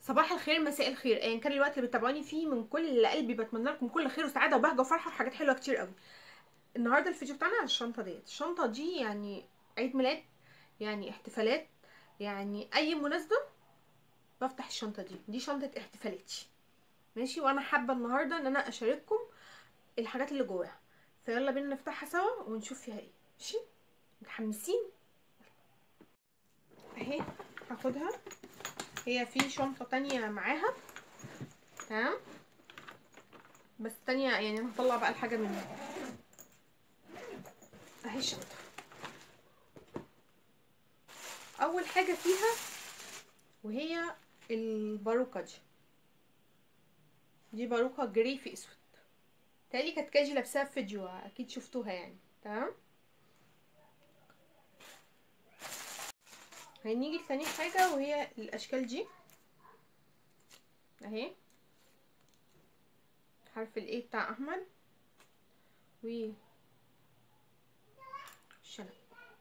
صباح الخير مساء الخير ايا يعني كان الوقت اللي بتتابعوني فيه من كل قلبي بتمنى لكم كل خير وسعاده وبهجه وفرحه وحاجات حلوه كتير قوي النهارده الفيديو بتاعنا على الشنطه ديت الشنطه دي يعني عيد ميلاد يعني احتفالات يعني اي مناسبه بفتح الشنطه دي دي شنطه احتفالاتي ماشي وانا حابه النهارده ان انا اشارككم الحاجات اللي جواها فيلا بينا نفتحها سوا ونشوف فيها ايه ماشي متحمسين اهي هاخدها هي في شنطة تانية معاها تمام بس تانية يعني انا هطلع بقى الحاجة منها اهي الشنطة اول حاجة فيها وهي الباروكة دي دي باروكة جري في اسود تالي كانت كاجي لابساها في فيديو اكيد شفتوها يعني تمام هنيجي لتاني حاجة وهي الأشكال دي اهي حرف الايه بتاع أحمد و الشنب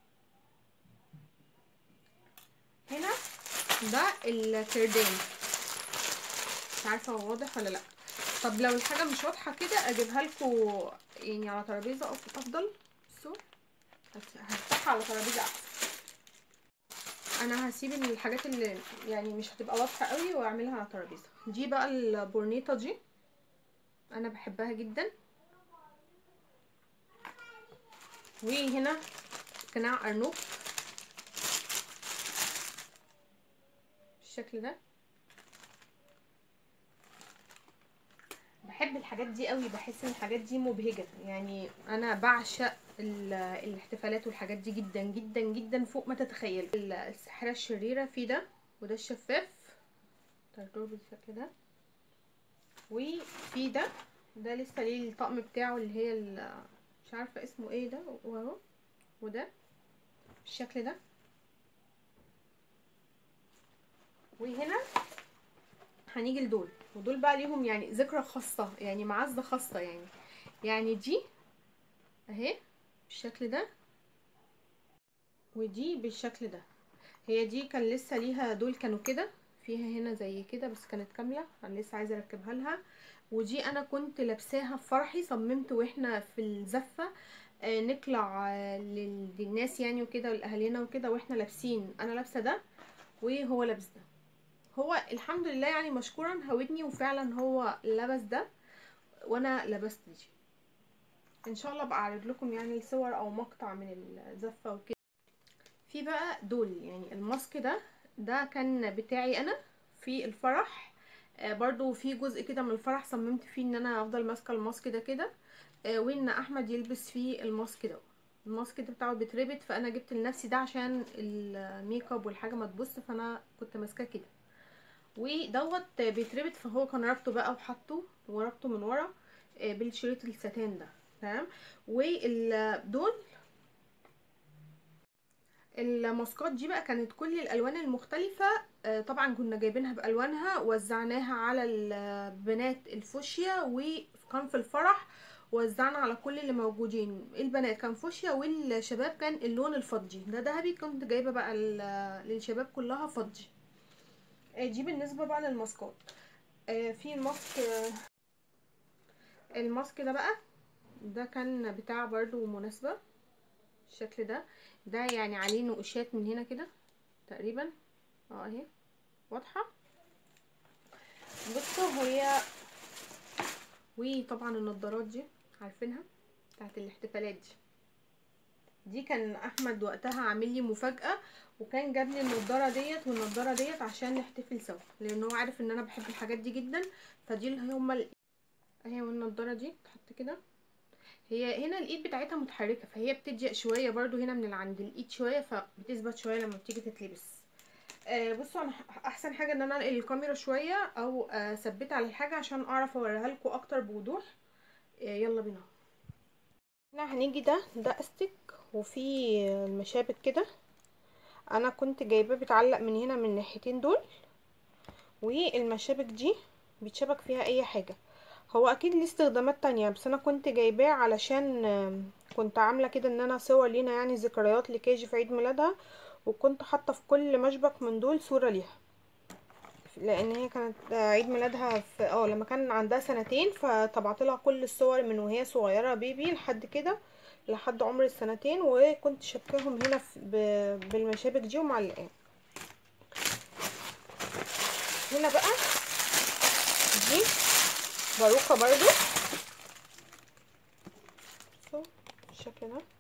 هنا ده الكردان مش عارفة هو واضح ولا لأ طب لو الحاجة مش واضحة كده أجيبها لكم يعني على ترابيزة أفضل بصوا هفتحها على ترابيزة أحسن انا هسيب الحاجات اللي يعني مش هتبقى واضحه قوي واعملها على ترابيزه دي بقى البورنيطه دي انا بحبها جدا وهنا قناع ارنوب بالشكل ده بحب الحاجات دي قوي بحس ان الحاجات دي مبهجه يعني انا بعشق الاحتفالات والحاجات دي جدا جدا جدا فوق ما تتخيل السحرة الشريرة في ده وده الشفاف ترتور بالشكل ده وفي ده ده لسه ليه الطقم بتاعه اللي هي مش عارفة اسمه ايه ده وهو وده بالشكل ده وهنا هنيجي لدول ودول بقى ليهم يعني ذكرى خاصة يعني معزة خاصة يعني يعني دي اهي بالشكل ده ودي بالشكل ده هي دي كان لسه ليها دول كانوا كده فيها هنا زي كده بس كانت كامله انا لسه عايزه اركبها لها ودي انا كنت لابساها في فرحي صممت واحنا في الزفه آه نطلع آه للناس يعني وكده ولاهالينا وكده واحنا لابسين انا لابسه ده وهو لابس ده هو الحمد لله يعني مشكورا هودني وفعلا هو لبس ده وانا لبست دي ان شاء الله بقى اعرض لكم يعني الصور او مقطع من الزفه وكده في بقى دول يعني الماسك ده ده كان بتاعي انا في الفرح آه برضو في جزء كده من الفرح صممت فيه ان انا افضل ماسكه الماسك ده كده آه وان احمد يلبس فيه الماسك ده الماسك ده بتاعه بيتربط فانا جبت لنفسي ده عشان الميك اب والحاجه ما تبص فانا كنت ماسكاه كده ودوت بيتربط فهو كان ربطه بقى وحطه وربطه من ورا آه بالشريط الستان ده تمام ودول الماسكات دي بقى كانت كل الالوان المختلفه طبعا كنا جايبينها بالوانها وزعناها على البنات الفوشيا وكان في الفرح وزعنا على كل اللي موجودين البنات كان فوشيا والشباب كان اللون الفضي ده ذهبي كنت جايبه بقى للشباب كلها فضي دي بالنسبه بقى للماسكات في الماسك الماسك ده بقى ده كان بتاع برضو مناسبة الشكل ده ده يعني عليه نقوشات من هنا كده تقريبا اه اهي واضحة بصوا هي وطبعا النضارات دي عارفينها بتاعت الاحتفالات دي دي كان احمد وقتها عامل لي مفاجأة وكان جاب لي النضارة ديت والنضارة ديت عشان نحتفل سوا لان هو عارف ان انا بحب الحاجات دي جدا فدي اللي هما ال... اهي والنضارة دي تحط كده هي هنا الايد بتاعتها متحركه فهي بتضيق شويه برضو هنا من عند الايد شويه فبتثبت شويه لما بتيجي تتلبس آه بصوا انا احسن حاجه ان انا انقل الكاميرا شويه او اثبتها على الحاجه عشان اعرف اوريها لكم اكتر بوضوح آه يلا بينا هنا هنيجي ده ده استك وفي المشابك كده انا كنت جايباه بيتعلق من هنا من الناحيتين دول والمشابك دي بيتشبك فيها اي حاجه هو اكيد ليه استخدامات تانية بس انا كنت جايباه علشان كنت عاملة كده ان انا صور لينا يعني ذكريات لكيجي في عيد ميلادها وكنت حاطة في كل مشبك من دول صورة ليها لان هي كانت عيد ميلادها في اه لما كان عندها سنتين فطبعت لها كل الصور من وهي صغيره بيبي لحد كده لحد عمر السنتين وكنت شبكاهم هنا في ب- بالمشابك دي ومعلقاهم هنا بقى دي باروكه برضو بصوا بالشكل ده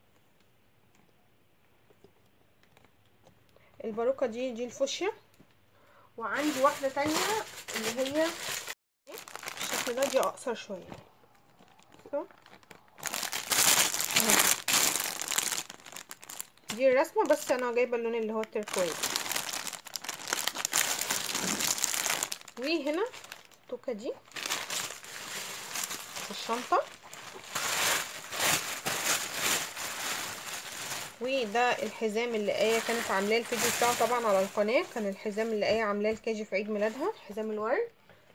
الباروكه دي دي الفوشيا وعندي واحده تانية اللي هي بالشكل ده دي اقصر شويه بصوا اهي. دي الرسمه بس انا جايبه اللون اللي هو التركواز وهنا التوكه دي في الشنطه وده الحزام اللي ايه كانت عاملاه الفيديو بتاعه طبعا على القناه كان الحزام اللي ايه عاملاه الكاجي في عيد ميلادها حزام الورد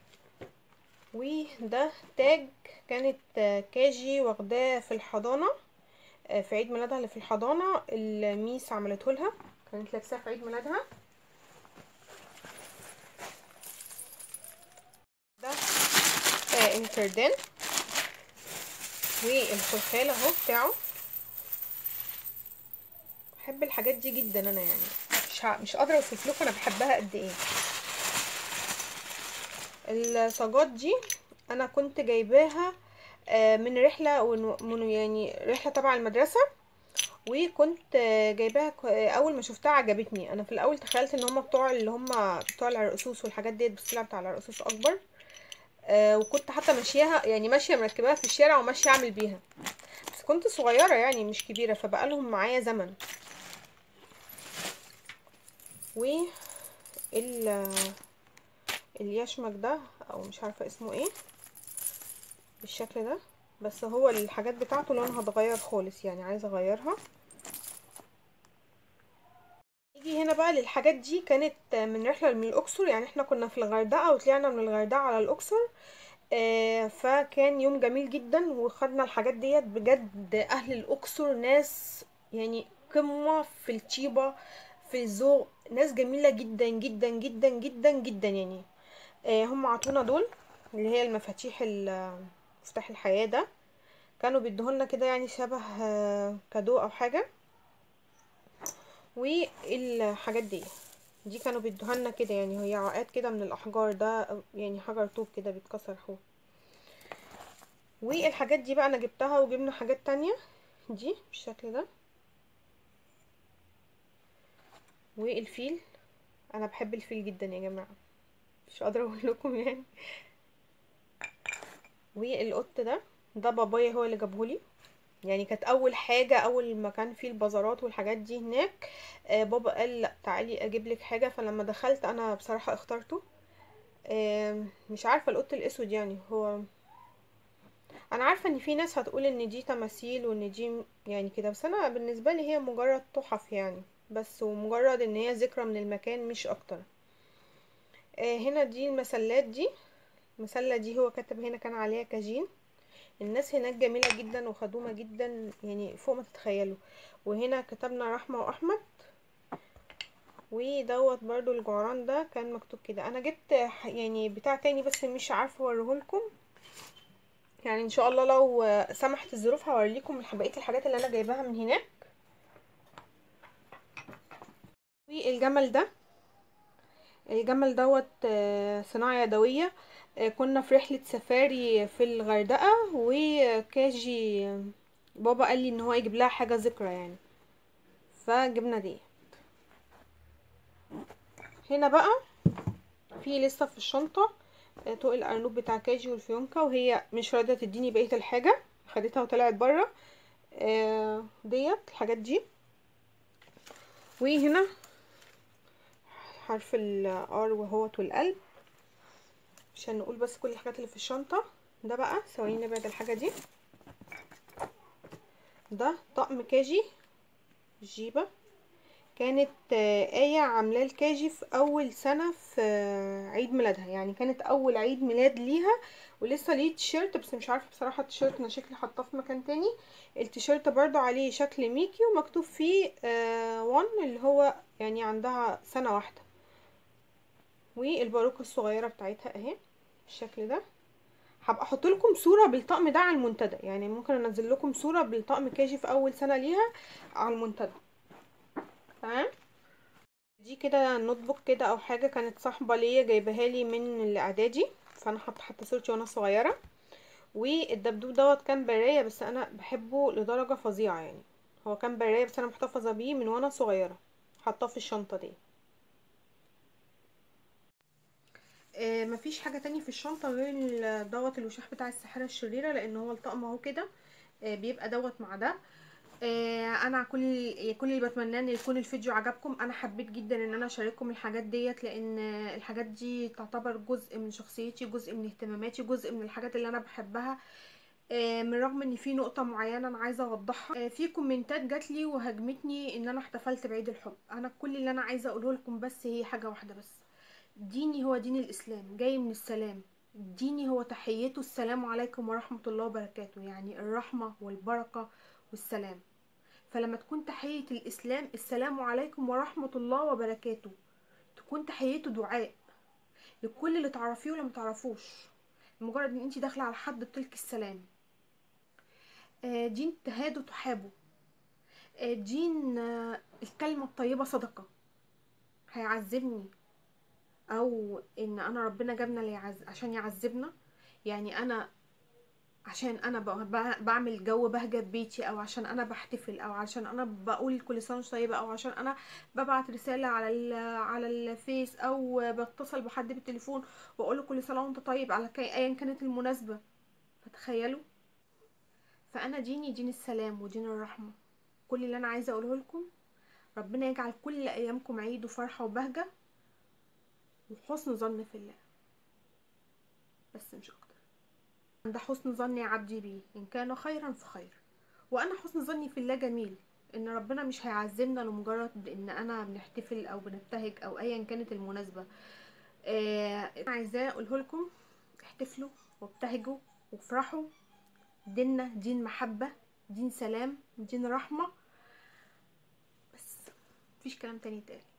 وده تاج كانت آه، كاجي واخداه في الحضانه آه، في عيد ميلادها اللي في الحضانه الميس عملته لها كانت لابساه في عيد ميلادها ده آه، الكردان والخلخال اهو بتاعه بحب الحاجات دي جدا انا يعني مش ع... مش قادره اوصف لكم انا بحبها قد ايه الصاجات دي انا كنت جايباها آه، من رحله ون- من يعني رحله تبع المدرسه وكنت آه، جايباها ك- آه، اول ما شفتها عجبتني انا في الاول تخيلت ان هم بتوع اللي هم بتوع العرقسوس والحاجات ديت بس طلع بتاع العرقسوس اكبر آه، وكنت حتى ماشياها يعني ماشيه مركباها في الشارع وماشيه اعمل بيها بس كنت صغيره يعني مش كبيره فبقالهم معايا زمن و ال اليشمك ده او مش عارفه اسمه ايه بالشكل ده بس هو الحاجات بتاعته لونها اتغير خالص يعني عايزه اغيرها نيجي هنا بقى للحاجات دي كانت من رحله من الاقصر يعني احنا كنا في الغردقه وطلعنا من الغردقه على الاقصر آه، فكان يوم جميل جدا وخدنا الحاجات ديت بجد اهل الاقصر ناس يعني قمه في الطيبه في الذوق ناس جميله جدا جدا جدا جدا جدا يعني آه، هم عطونا دول اللي هي المفاتيح ال- مفتاح الحياه ده كانوا بيدوهولنا كده يعني شبه آه، كادو او حاجه والحاجات دي دي كانوا بيدوها لنا كده يعني هي عقاد كده من الاحجار ده يعني حجر طوب كده بيتكسر حو والحاجات دي بقى انا جبتها وجبنا حاجات تانية دي بالشكل ده والفيل انا بحب الفيل جدا يا جماعه مش قادره اقول لكم يعني والقط ده ده بابايا هو اللي جابهولي يعني كانت اول حاجه اول ما كان في البازارات والحاجات دي هناك آه بابا قال لا تعالي اجيب لك حاجه فلما دخلت انا بصراحه اخترته آه مش عارفه القط الاسود يعني هو انا عارفه ان في ناس هتقول ان دي تماثيل وان دي يعني كده بس انا بالنسبه لي هي مجرد تحف يعني بس ومجرد ان هي ذكرى من المكان مش اكتر آه هنا دي المسلات دي المسله دي هو كاتب هنا كان عليها كاجين الناس هناك جميله جدا وخدومه جدا يعني فوق ما تتخيلوا وهنا كتبنا رحمه واحمد ودوت برضو الجعران ده كان مكتوب كده انا جبت ح- يعني بتاع تاني بس مش عارفه اوريهولكم يعني ان شاء الله لو سمحت الظروف هوريكم الح- بقيه الحاجات اللي انا جايباها من هناك والجمل ده الجمل دوت آه، صناعة يدوية آه، كنا في رحلة سفاري في الغردقة وكاجي بابا قال لي ان هو يجيب لها حاجة ذكرى يعني فجبنا دي هنا بقى في لسه في الشنطة آه، طوق الأرنوب بتاع كاجي والفيونكة وهي مش راضية تديني بقية الحاجة خدتها وطلعت بره آه، ديت الحاجات دي وهنا حرف الار وهوت والقلب عشان نقول بس كل الحاجات اللي في الشنطة ده بقى ثواني نبعد الحاجة دي ده طقم كاجي جيبة كانت آه، آية عاملاه الكاجي في أول سنة في آه، عيد ميلادها يعني كانت أول عيد ميلاد ليها ولسه ليه تيشيرت بس مش عارفة بصراحة التيشيرت أنا شكلي حاطاه في مكان تاني التيشيرت برضو عليه شكل ميكي ومكتوب فيه آه وان اللي هو يعني عندها سنة واحدة والباروكه الصغيره بتاعتها اهي بالشكل ده هبقى احط لكم صوره بالطقم ده على المنتدى يعني ممكن انزل لكم صوره بالطقم كاجي في اول سنه ليها على المنتدى تمام دي كده نوت بوك كده او حاجه كانت صاحبه ليا جايباها لي من الاعدادي فانا حاطه حتى صورتي وانا صغيره والدبدوب دوت كان برايه بس انا بحبه لدرجه فظيعه يعني هو كان برايه بس انا محتفظه بيه من وانا صغيره حاطاه في الشنطه دي آه مفيش حاجه تانية في الشنطه غير دوت الوشاح بتاع الساحره الشريره لان هو الطقم اهو كده آه بيبقى دوت مع ده آه انا كل كل اللي بتمناه ان يكون الفيديو عجبكم انا حبيت جدا ان انا اشارككم الحاجات ديت لان الحاجات دي تعتبر جزء من شخصيتي جزء من اهتماماتي جزء من الحاجات اللي انا بحبها آه من رغم ان في نقطه معينه انا عايزه اوضحها آه في كومنتات جات لي وهاجمتني ان انا احتفلت بعيد الحب انا كل اللي انا عايزه اقوله لكم بس هي حاجه واحده بس ديني هو دين الاسلام جاي من السلام ديني هو تحيته السلام عليكم ورحمه الله وبركاته يعني الرحمه والبركه والسلام فلما تكون تحية الإسلام السلام عليكم ورحمة الله وبركاته تكون تحيته دعاء لكل اللي تعرفيه ولا متعرفوش مجرد ان انت داخلة على حد بتلك السلام آه دين تهاده تحابه آه دين آه الكلمة الطيبة صدقة هيعذبني او ان انا ربنا جابنا ليعز... عشان يعذبنا يعني انا عشان انا بعمل جو بهجة بيتي او عشان انا بحتفل او عشان انا بقول كل سنه وانت طيبه او عشان انا ببعت رساله على على الفيس او بتصل بحد بالتليفون واقول له كل سنه وانت طيب على ايا كانت المناسبه فتخيلوا فانا ديني دين السلام ودين الرحمه كل اللي انا عايزه اقوله لكم ربنا يجعل كل ايامكم عيد وفرحه وبهجه وحسن ظن في الله بس مش اكتر عند حسن ظني عبدي بيه إن كان خيرا فخير وأنا حسن ظني في الله جميل إن ربنا مش هيعذبنا لمجرد إن أنا بنحتفل أو بنبتهج أو أيا كانت المناسبة آه أنا عايزاه أقوله لكم احتفلوا وابتهجوا وافرحوا ديننا دين محبة دين سلام دين رحمة بس مفيش كلام تاني يتقال